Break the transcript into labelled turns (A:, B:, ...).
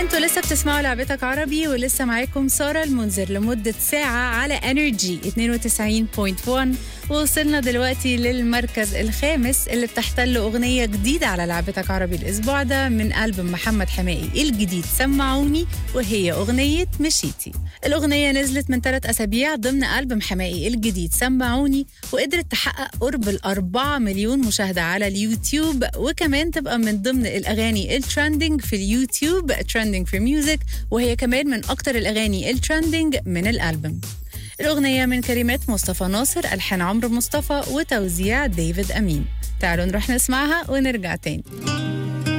A: انتوا لسه بتسمعوا لعبتك عربي ولسه معاكم سارة المنذر لمدة ساعة على انرجي 92.1 ووصلنا دلوقتي للمركز الخامس اللي بتحتل أغنية جديدة على لعبتك عربي الأسبوع ده من ألبوم محمد حمائي الجديد سمعوني وهي أغنية مشيتي الأغنية نزلت من ثلاث أسابيع ضمن ألبوم حمائي الجديد سمعوني وقدرت تحقق قرب الأربعة مليون مشاهدة على اليوتيوب وكمان تبقى من ضمن الأغاني الترندنج في اليوتيوب ترندنج في ميوزك وهي كمان من أكتر الأغاني الترندنج من الألبوم الأغنية من كلمات مصطفى ناصر ألحان عمرو مصطفى وتوزيع ديفيد أمين تعالوا نروح نسمعها ونرجع تاني